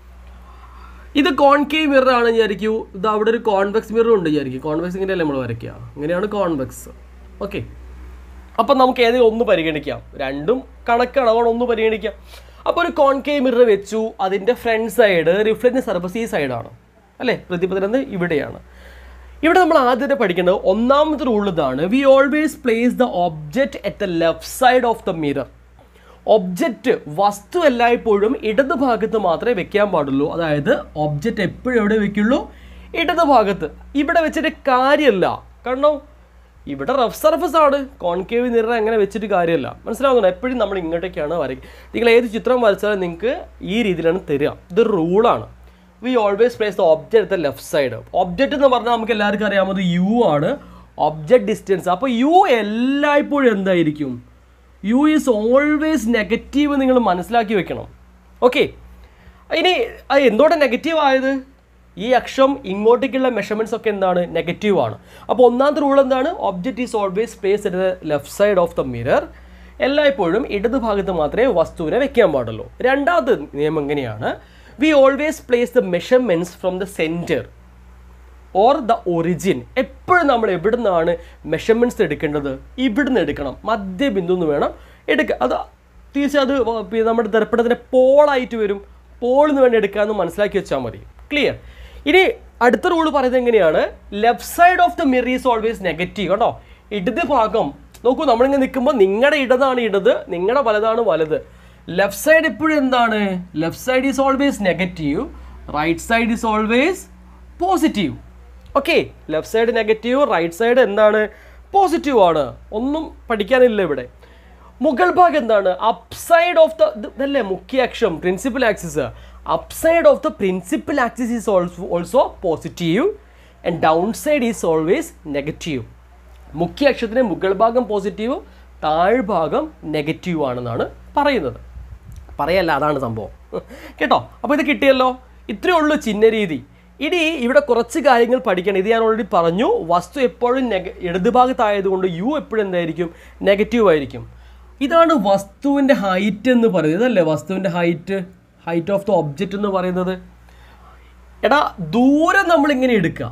ഇത് കോൺകേവ് മിറർ ആണ് വിചാരിക്കൂ ഇത് അവിടെ ഒരു കോൺവെക്സ് മിറർ ഉണ്ട് വിചാരിക്കും കോൺവെക്സ് ഇങ്ങനെയല്ലേ നമ്മൾ വരയ്ക്കുക ഇങ്ങനെയാണ് കോൺവെക്സ് ഓക്കെ അപ്പം നമുക്ക് ഏതെങ്കിലും ഒന്ന് പരിഗണിക്കാം രണ്ടും കണക്കാണ് അതുകൊണ്ട് ഒന്ന് പരിഗണിക്കാം അപ്പോൾ ഒരു കോൺകേവ് മിറർ വെച്ചു അതിൻ്റെ ഫ്രണ്ട് സൈഡ് റിഫ്ലക്റ്റിംഗ് സർഫസ് ഈ സൈഡാണ് അല്ലേ പ്രതിപതിരുന്നത് ഇവിടെയാണ് ഇവിടെ നമ്മൾ ആദ്യത്തെ പഠിക്കേണ്ടത് ഒന്നാമത്തെ റൂൾ ഇതാണ് we always place the object at the left side of the mirror object വസ്തു എല്ലായ്പ്പോഴും ഇടത് ഭാഗത്ത് മാത്രമേ വെക്കാൻ പാടുള്ളൂ അതായത് ഒബ്ജക്റ്റ് എപ്പോഴും എവിടെ വെക്കുള്ളൂ ഇടത് ഭാഗത്ത് ഇവിടെ വെച്ചിട്ട് കാര്യമല്ല കാരണം ഇവിടെ റഫ് സർഫസ് ആണ് കോൺകേവ് നിറ അങ്ങനെ വെച്ചിട്ട് കാര്യമല്ല മനസ്സിലാവുന്നുണ്ടോ എപ്പോഴും നമ്മൾ ഇങ്ങോട്ടേക്കാണ് വരയ്ക്കുക നിങ്ങൾ ഏത് ചിത്രം വരച്ചാലും നിങ്ങൾക്ക് ഈ രീതിയിലാണ് തരിക ഇതൊരു റൂളാണ് we always place the object the left side object എന്ന് പറഞ്ഞാൽ നമുക്ക് എല്ലാവർക്കും അറിയാമത് യു ആണ് ഒബ്ജക്റ്റ് ഡിസ്റ്റൻസ് അപ്പോൾ യു എല്ലായ്പ്പോഴും എന്തായിരിക്കും യു ഈസ് ഓൾവേസ് നെഗറ്റീവ് നിങ്ങൾ മനസ്സിലാക്കി വെക്കണം ഓക്കെ ഇനി അത് എന്തുകൊണ്ട് നെഗറ്റീവ് ആയത് ഈ അക്ഷം ഇങ്ങോട്ടേക്കുള്ള മെഷർമെൻറ്റ്സ് ഒക്കെ എന്താണ് നെഗറ്റീവ് ആണ് അപ്പോൾ ഒന്നാമത്തെ റൂൾ എന്താണ് object is always place at the left side of the mirror എല്ലായ്പ്പോഴും ഇടത് ഭാഗത്ത് മാത്രമേ വസ്തുവിനെ വെക്കാൻ പാടുള്ളൂ രണ്ടാമത്തെ നിയമം എങ്ങനെയാണ് we always place the measurements from the centre or the origin എപ്പോഴും നമ്മൾ എവിടെ നിന്നാണ് മെഷർമെൻറ്റ്സ് എടുക്കേണ്ടത് ഇവിടുന്ന് എടുക്കണം മധ്യബിന്ദു എന്ന് വേണം എടുക്കുക അത് തീർച്ചയായും അത് വ- പി- നമ്മുടെ ദർപ്പണത്തിൻ്റെ പോളായിട്ട് വരും പോളിൽ നിന്ന് വേണ്ടി എടുക്കാമെന്ന് മനസ്സിലാക്കി വെച്ചാൽ മതി ക്ലിയർ ഇനി അടുത്ത റൂൾ പറയുന്നത് എങ്ങനെയാണ് left side of the mirror is always negative കേട്ടോ ഇടത് ഭാഗം നോക്കൂ നമ്മളിങ്ങനെ നിൽക്കുമ്പോൾ നിങ്ങളുടെ ഇടതാണ് ഇടത് നിങ്ങളുടെ വലതാണ് വലത് ലെഫ്റ്റ് സൈഡ് എപ്പോഴും എന്താണ് left side is always negative right side is always positive okay left side negative right side എന്താണ് പോസിറ്റീവ് ആണ് ഒന്നും പഠിക്കാനില്ല ഇവിടെ മുകൾ ഭാഗം എന്താണ് അപ്സൈഡ് ഓഫ് ദ ഇതല്ലേ മുഖ്യ അക്ഷം principal axis upside of the principal axis is also also positive and down side is always negative മുഖ്യ അക്ഷത്തിന് മുകൾ ഭാഗം പോസിറ്റീവ് താഴ്ഭാഗം നെഗറ്റീവ് ആണെന്നാണ് പറയുന്നത് പറയല്ല അതാണ് സംഭവം കേട്ടോ അപ്പോൾ ഇത് കിട്ടിയല്ലോ ഇത്രയേ ഉള്ളൂ ചിഹ്ന രീതി ഇനി ഇവിടെ കുറച്ച് കാര്യങ്ങൾ പഠിക്കണം ഇത് ഞാൻ ഓൾറെഡി പറഞ്ഞു വസ്തു എപ്പോഴും നെഗ ഇടതുഭാഗത്തായതുകൊണ്ട് യു എപ്പോഴും എന്തായിരിക്കും നെഗറ്റീവ് ആയിരിക്കും ഇതാണ് വസ്തുവിൻ്റെ ഹൈറ്റ് എന്ന് പറയുന്നത് ഇതല്ലേ വസ്തുവിൻ്റെ height height of the object എന്ന് പറയുന്നത് എടാ ദൂരം നമ്മൾ ഇങ്ങനെ എടുക്കുക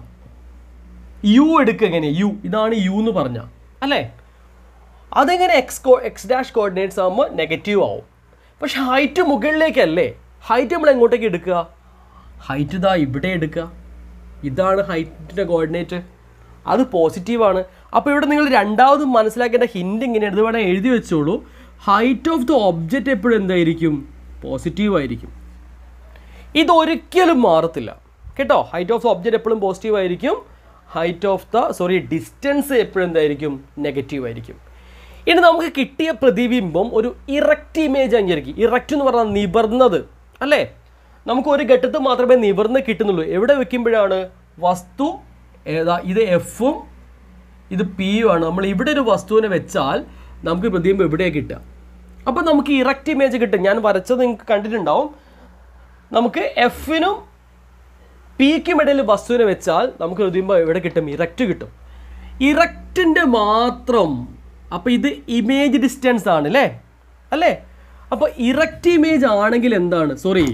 യു എടുക്കുക എങ്ങനെ യു ഇതാണ് യു എന്ന് പറഞ്ഞ അല്ലേ അതെങ്ങനെ x co x dash coordinates ആകുമ്പോൾ നെഗറ്റീവ് ആവും പക്ഷെ ഹൈറ്റ് മുകളിലേക്കല്ലേ ഹൈറ്റ് നമ്മൾ എങ്ങോട്ടേക്ക് എടുക്കുക ഹൈറ്റ് ഇതാ ഇവിടെ എടുക്കുക ഇതാണ് ഹൈറ്റിൻ്റെ കോർഡിനേറ്റ് അത് പോസിറ്റീവാണ് അപ്പോൾ ഇവിടെ നിങ്ങൾ രണ്ടാമത് മനസ്സിലാക്കേണ്ട ഹിൻഡ് ഇങ്ങനെയാണ് ഇത് വേണമെങ്കിൽ എഴുതി വെച്ചോളൂ ഹൈറ്റ് ഓഫ് ദ ഒബ്ജക്റ്റ് എപ്പോഴും എന്തായിരിക്കും പോസിറ്റീവ് ആയിരിക്കും ഇതൊരിക്കലും മാറത്തില്ല കേട്ടോ ഹൈറ്റ് ഓഫ് ദ ഒബ്ജക്റ്റ് എപ്പോഴും പോസിറ്റീവ് ആയിരിക്കും height of the sorry distance എപ്പോഴും എന്തായിരിക്കും നെഗറ്റീവ് ആയിരിക്കും ഇനി നമുക്ക് കിട്ടിയ പ്രതിബിംബം ഒരു ഇറക്റ്റ് ഇമേജ് അഞ്ചിരിക്കും ഇറക്റ്റ് എന്ന് പറഞ്ഞാൽ നിവർന്നത് അല്ലേ നമുക്ക് ഒരു ഘട്ടത്തിൽ മാത്രമേ നിവർന്ന് കിട്ടുന്നുള്ളൂ എവിടെ വെക്കുമ്പോഴാണ് വസ്തു ഏതാ ഇത് എഫും ഇത് പിയും ആണ് നമ്മൾ ഇവിടെ ഒരു വസ്തുവിനെ വെച്ചാൽ നമുക്ക് പ്രതിബിംബം എവിടെയാണ് കിട്ടുക അപ്പോൾ നമുക്ക് ഇറക്റ്റ് ഇമേജ് കിട്ടും ഞാൻ വരച്ചത് നിങ്ങൾക്ക് കണ്ടിട്ടുണ്ടാവും നമുക്ക് എഫിനും പിക്കും ഇടയിൽ വസ്തുവിനെ വെച്ചാൽ നമുക്ക് എഴുതുമ്പോൾ എവിടെ കിട്ടും ഇറക്റ്റ് കിട്ടും ഇറക്റ്റിൻ്റെ മാത്രം അപ്പോൾ ഇത് ഇമേജ് ഡിസ്റ്റൻസ് ആണ് അല്ലേ അല്ലേ അപ്പോൾ ഇറക്റ്റ് ഇമേജ് ആണെങ്കിൽ എന്താണ് സോറി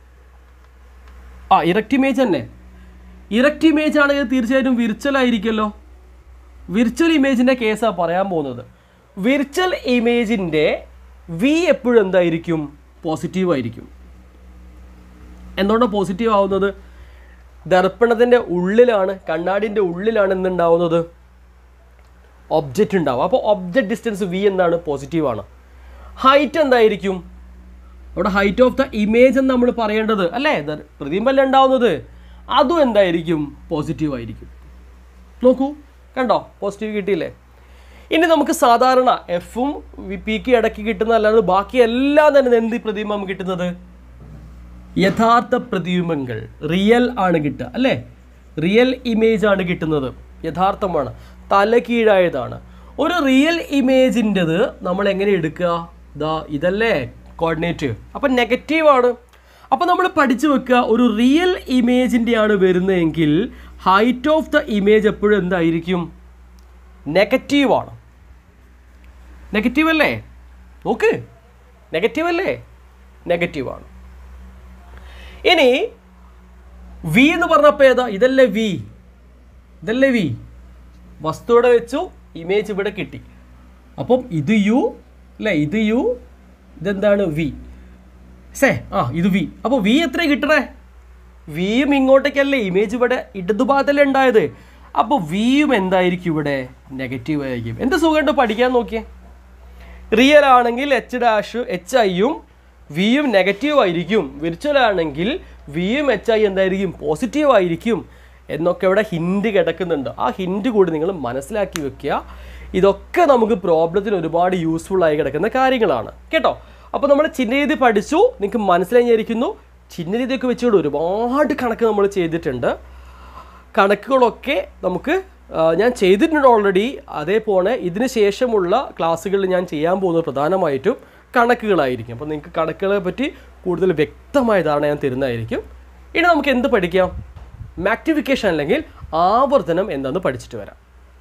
ആ ഇറക്റ്റ് ഇമേജ് തന്നെ ഇറക്റ്റ് ഇമേജ് ആണെങ്കിൽ തീർച്ചയായിട്ടും വിർച്വൽ ആയിരിക്കുമല്ലോ വിർച്വൽ ഇമേജിൻ്റെ കേസാണ് പറയാൻ പോകുന്നത് വിർച്വൽ ഇമേജിൻ്റെ വി എപ്പോഴും എന്തായിരിക്കും പോസിറ്റീവ് ആയിരിക്കും എന്തുകൊണ്ടാണ് പോസിറ്റീവ് ആവുന്നത് ദർപ്പണത്തിൻ്റെ ഉള്ളിലാണ് കണ്ണാടിൻ്റെ ഉള്ളിലാണ് എന്തുണ്ടാവുന്നത് ഒബ്ജക്റ്റ് ഉണ്ടാവും അപ്പോൾ ഒബ്ജക്റ്റ് ഡിസ്റ്റൻസ് വി എന്താണ് പോസിറ്റീവ് ആണ് ഹൈറ്റ് എന്തായിരിക്കും അവിടെ ഹൈറ്റ് ഓഫ് ദ ഇമേജ് എന്ന് നമ്മൾ പറയേണ്ടത് അല്ലേ ദർ- പ്രതിബിംബമല്ലേ ഉണ്ടാവുന്നത് അതും എന്തായിരിക്കും പോസിറ്റീവ് ആയിരിക്കും നോക്കൂ കണ്ടോ പോസിറ്റീവ് കിട്ടിയില്ലേ ഇനി നമുക്ക് സാധാരണ എഫും പിക്ക് ഇടയ്ക്ക് കിട്ടുന്ന അല്ലാതെ ബാക്കി എല്ലാം തന്നെ എന്ത് പ്രതിബിംബം കിട്ടുന്നത് യഥാർത്ഥ പ്രതിബിംബങ്ങൾ റിയൽ ആണ് കിട്ടുക അല്ലേ റിയൽ ഇമേജ് ആണ് കിട്ടുന്നത് യഥാർത്ഥമാണ് തലകീഴായതാണ് ഒരു റിയൽ ഇമേജിൻ്റെത് നമ്മൾ എങ്ങനെ എടുക്കുക ദാ ഇതല്ലേ കോർഡിനേറ്റ് അപ്പം നെഗറ്റീവാണ് അപ്പോൾ നമ്മൾ പഠിച്ചു വെക്കുക ഒരു റിയൽ ഇമേജിൻ്റെ ആണ് വരുന്നതെങ്കിൽ ഹൈറ്റ് ഓഫ് ദ ഇമേജ് എപ്പോഴും എന്തായിരിക്കും നെഗറ്റീവാണ് നെഗറ്റീവ് അല്ലേ നോക്ക് നെഗറ്റീവ് അല്ലേ നെഗറ്റീവാണ് ഇനി വി എന്ന് പറഞ്ഞപ്പോൾ ഏതാ ഇതല്ലേ വി ഇതല്ലേ വി വസ്തു ഇവിടെ വെച്ചു ഇമേജ് ഇവിടെ കിട്ടി അപ്പം ഇത് യു അല്ലേ ഇത് യു ഇതെന്താണ് വി സേ ആ ഇത് വി അപ്പോൾ വി എത്ര കിട്ടണേ വിയും ഇങ്ങോട്ടേക്കല്ലേ ഇമേജ് ഇവിടെ ഇടതുഭാഗത്തല്ലേ ഉണ്ടായത് അപ്പോൾ വിയും എന്തായിരിക്കും ഇവിടെ നെഗറ്റീവ് ആയിരിക്കും എന്ത് സുഖമുണ്ട് പഠിക്കാൻ നോക്കിയേ റിയൽ ആണെങ്കിൽ എച്ച് ഡാഷ് എച്ച് ഐയും വിയും നെഗറ്റീവ് ആയിരിക്കും വിർച്വൽ ആണെങ്കിൽ വിയും എച്ച് ഐ എന്തായിരിക്കും പോസിറ്റീവ് ആയിരിക്കും എന്നൊക്കെ ഇവിടെ ഹിൻഡ് കിടക്കുന്നുണ്ട് ആ ഹിൻഡ് കൂടി നിങ്ങൾ മനസ്സിലാക്കി വെക്കുക ഇതൊക്കെ നമുക്ക് പ്രോബ്ലത്തിന് ഒരുപാട് യൂസ്ഫുൾ ആയി കിടക്കുന്ന കാര്യങ്ങളാണ് കേട്ടോ അപ്പോൾ നമ്മൾ ചിഹ്നരീതി പഠിച്ചു നിങ്ങൾക്ക് മനസ്സിലായിരിക്കുന്നു ചിഹ്നരീതിയൊക്കെ വെച്ചുകൊണ്ട് ഒരുപാട് കണക്ക് നമ്മൾ ചെയ്തിട്ടുണ്ട് കണക്കുകളൊക്കെ നമുക്ക് ആ, ഞാൻ ചെയ്തിട്ടുണ്ട് ഓൾറെഡി അതേപോലെ ഇതിന് ശേഷമുള്ള ക്ലാസ്സുകളിൽ ഞാൻ ചെയ്യാൻ പോകുന്നത് പ്രധാനമായിട്ടും കണക്കുകളായിരിക്കും അപ്പോൾ നിങ്ങൾക്ക് കണക്കുകളെ പറ്റി കൂടുതൽ വ്യക്തമായ ധാരണ ഞാൻ തരുന്നതായിരിക്കും ഇനി നമുക്ക് എന്ത് പഠിക്കാം മാക്ടിഫിക്കേഷൻ അല്ലെങ്കിൽ ആവർത്തനം എന്താണെന്ന് പഠിച്ചിട്ട് വരാം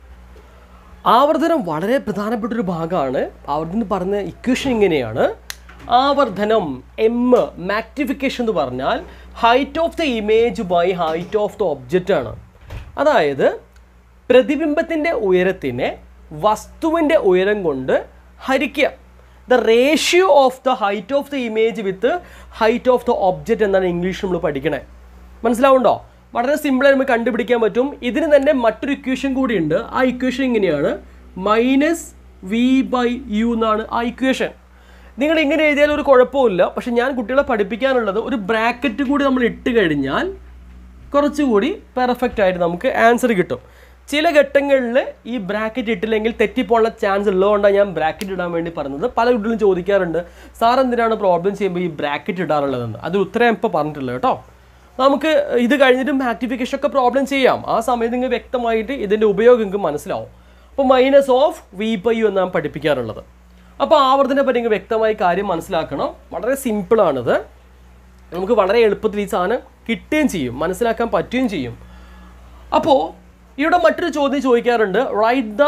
ആവർത്തനം വളരെ പ്രധാനപ്പെട്ട ഒരു ഭാഗമാണ് ആവർത്തനം പറഞ്ഞ ഇക്വേഷൻ ഇങ്ങനെയാണ് ആവർത്തനം എം മാക്ടിഫിക്കേഷൻ എന്ന് പറഞ്ഞാൽ height of the image by height of the object ആണ് അതായത് പ്രതിബിംബത്തിൻ്റെ ഉയരത്തിനെ വസ്തുവിൻ്റെ ഉയരം കൊണ്ട് ഹരിക്കുക the ratio of the height of the image with height of the object എന്നാണ് ഇംഗ്ലീഷ് നമ്മൾ പഠിക്കണേ മനസ്സിലാവുണ്ടോ വളരെ സിമ്പിളായി നമുക്ക് കണ്ടുപിടിക്കാൻ പറ്റും ഇതിന് തന്നെ മറ്റൊരു ഇക്വേഷൻ കൂടിയുണ്ട് ആ ഇക്വേഷൻ ഇങ്ങനെയാണ് മൈനസ് വി ബൈ യു എന്നാണ് ആ ഇക്വേഷൻ നിങ്ങൾ ഇങ്ങനെ എഴുതിയാൽ ഒരു കുഴപ്പമില്ല പക്ഷെ ഞാൻ കുട്ടികളെ പഠിപ്പിക്കാനുള്ളത് ഒരു ബ്രാക്കറ്റ് കൂടി നമ്മൾ ഇട്ട് കഴിഞ്ഞാൽ കുറച്ചുകൂടി പെർഫെക്റ്റ് ആയിട്ട് നമുക്ക് ആൻസർ കിട്ടും ചില ഘട്ടങ്ങളിൽ ഈ ബ്രാക്കറ്റ് ഇട്ടില്ലെങ്കിൽ തെറ്റിപ്പോകാനുള്ള ചാൻസ് ഉള്ളതുകൊണ്ടാണ് ഞാൻ ബ്രാക്കറ്റ് ഇടാൻ വേണ്ടി പറഞ്ഞത് പല കുട്ടികളും ചോദിക്കാറുണ്ട് സാർ എന്തിനാണ് പ്രോബ്ലം ചെയ്യുമ്പോൾ ഈ ബ്രാക്കറ്റ് ഇടാറുള്ളതെന്ന് അത് ഉത്തരം ഇപ്പോൾ പറഞ്ഞിട്ടുള്ളത് കേട്ടോ നമുക്ക് ഇത് കഴിഞ്ഞിട്ട് മാക്ടിഫിക്കേഷൻ ഒക്കെ പ്രോബ്ലം ചെയ്യാം ആ സമയത്ത് നിങ്ങൾക്ക് വ്യക്തമായിട്ട് ഇതിൻ്റെ ഉപയോഗം നിങ്ങൾക്ക് മനസ്സിലാവും അപ്പോൾ minus of v by u എന്നാണ് പഠിപ്പിക്കാറുള്ളത് അപ്പോൾ ആവർത്തനെ പറ്റി നിങ്ങൾക്ക് വ്യക്തമായി കാര്യം മനസ്സിലാക്കണം വളരെ സിമ്പിളാണിത് നമുക്ക് വളരെ എളുപ്പത്തിൽ ഈ സാധനം കിട്ടുകയും ചെയ്യും മനസ്സിലാക്കാൻ പറ്റുകയും ചെയ്യും അപ്പോൾ ഇവിടെ മറ്റൊരു ചോദ്യം ചോദിക്കാറുണ്ട് right the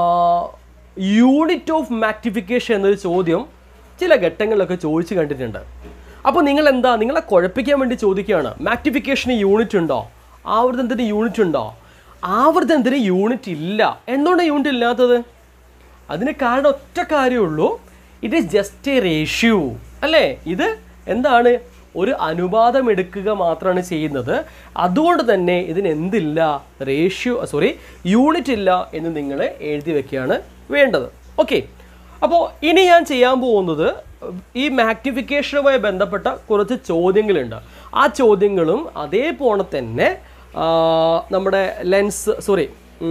unit of magnification എന്നൊരു ചോദ്യം ചില ഘട്ടങ്ങളിലൊക്കെ ചോദിച്ചു കണ്ടിട്ടുണ്ട് അപ്പോൾ നിങ്ങൾ എന്താ നിങ്ങളെ കുഴപ്പിക്കാൻ വേണ്ടി ചോദിക്കുകയാണ് മാക്ടിഫിക്കേഷന് യൂണിറ്റ് ഉണ്ടോ ആവർത്തനത്തിന് യൂണിറ്റ് ഉണ്ടോ ആവർത്തനത്തിന് യൂണിറ്റ് ഇല്ല എന്തുകൊണ്ടാണ് യൂണിറ്റ് ഇല്ലാത്തത് അതിന് കാരണം ഒറ്റ കാര്യമുള്ളൂ it is just a ratio അല്ലേ ഇത് എന്താണ് ഒരു അനുപാതം എടുക്കുക മാത്രമാണ് ചെയ്യുന്നത് അതുകൊണ്ട് തന്നെ ഇതിന് എന്തില്ല റേഷ്യോ സോറി യൂണിറ്റ് ഇല്ല എന്ന് നിങ്ങൾ എഴുതി വെക്കുകയാണ് വേണ്ടത് ഓക്കെ അപ്പോൾ ഇനി ഞാൻ ചെയ്യാൻ പോകുന്നത് ഈ മാഗ്നിഫിക്കേഷനുമായി ബന്ധപ്പെട്ട കുറച്ച് ചോദ്യങ്ങളുണ്ട് ആ ചോദ്യങ്ങളും അതേപോലെ തന്നെ ആ, നമ്മുടെ ലെൻസ് സോറി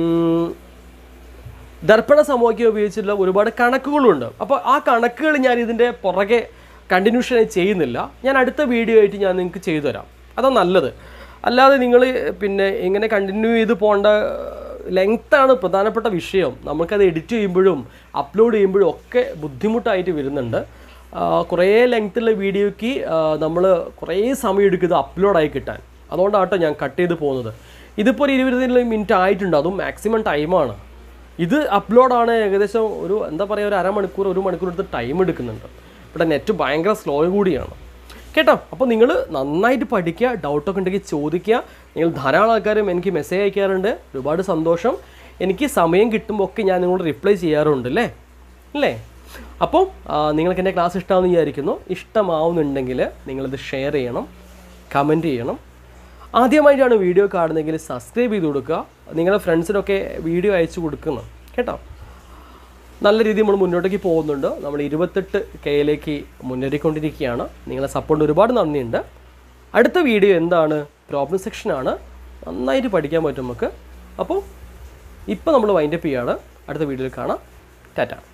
ദർപ്പണ സമവാക്യം ഉപയോഗിച്ചിട്ടുള്ള ഒരുപാട് കണക്കുകളുണ്ട് അപ്പോൾ ആ കണക്കുകൾ ഞാൻ ഇതിൻ്റെ പുറകെ കണ്ടിന്യൂഷനായി ചെയ്യുന്നില്ല ഞാൻ അടുത്ത വീഡിയോ ആയിട്ട് ഞാൻ നിങ്ങൾക്ക് ചെയ്തു തരാം അതാ നല്ലത് അല്ലാതെ നിങ്ങൾ പിന്നെ ഇങ്ങനെ കണ്ടിന്യൂ ചെയ്ത് പോകേണ്ട ലെങ്ത്താണ് പ്രധാനപ്പെട്ട വിഷയം നമുക്കത് എഡിറ്റ് ചെയ്യുമ്പോഴും അപ്ലോഡ് ചെയ്യുമ്പോഴും ഒക്കെ ബുദ്ധിമുട്ടായിട്ട് വരുന്നുണ്ട് ആ, കുറേ ലെങ്ത്തുള്ള വീഡിയോയ്ക്ക് നമ്മൾ കുറേ സമയം എടുക്കുന്നത് അപ്ലോഡായി കിട്ടാൻ അതുകൊണ്ടാട്ടോ ഞാൻ കട്ട് ചെയ്ത് പോകുന്നത് ഇതിപ്പോൾ ഒരു ഇരുപത് മിനിറ്റ് ആയിട്ടുണ്ട് അതും മാക്സിമം ടൈമാണ് ഇത് അപ്ലോഡാണ് ഏകദേശം ഒരു എന്താ പറയുക ഒരു അരമണിക്കൂർ ഒരു മണിക്കൂർ എടുത്ത് ടൈം എടുക്കുന്നുണ്ട് ഇവിടെ നെറ്റ് ഭയങ്കര സ്ലോ കൂടിയാണ് കേട്ടോ അപ്പോൾ നിങ്ങൾ നന്നായിട്ട് പഠിക്കുക ഡൗട്ടൊക്കെ ഉണ്ടെങ്കിൽ ചോദിക്കുക നിങ്ങൾ ധാരാളം ആൾക്കാരും എനിക്ക് മെസ്സേജ് അയക്കാറുണ്ട് ഒരുപാട് സന്തോഷം എനിക്ക് സമയം കിട്ടുമ്പോൾ ഒക്കെ ഞാൻ നിങ്ങളോട് റിപ്ലൈ ചെയ്യാറുണ്ട് അല്ലേ അല്ലേ അപ്പോൾ ആ, നിങ്ങൾക്ക് എൻ്റെ ക്ലാസ് ഇഷ്ടമാണെന്ന് വിചാരിക്കുന്നു ഇഷ്ടമാവുന്നുണ്ടെങ്കിൽ നിങ്ങളിത് ഷെയർ ചെയ്യണം കമൻറ്റ് ചെയ്യണം ആദ്യമായിട്ടാണ് വീഡിയോ കാണുന്നതെങ്കിൽ സബ്സ്ക്രൈബ് ചെയ്ത് കൊടുക്കുക നിങ്ങളുടെ ഫ്രണ്ട്സിനൊക്കെ വീഡിയോ അയച്ചു കൊടുക്കുന്നു കേട്ടോ നല്ല രീതിയിൽ നമ്മൾ മുന്നോട്ടേക്ക് പോകുന്നുണ്ട് നമ്മൾ ഇരുപത്തെട്ട് കെയിലേക്ക് മുന്നേറിക്കൊണ്ടിരിക്കുകയാണ് നിങ്ങളെ സപ്പോർട്ട് ഒരുപാട് നന്ദിയുണ്ട് അടുത്ത വീഡിയോ എന്താണ് പ്രോബ്ലം സെക്ഷനാണ് നന്നായിട്ട് പഠിക്കാൻ പറ്റും നമുക്ക് അപ്പോൾ ഇപ്പോൾ നമ്മൾ വൈൻഡപ്പ് ചെയ്യാണ് അടുത്ത വീഡിയോയിൽ കാണാം ടാറ്റ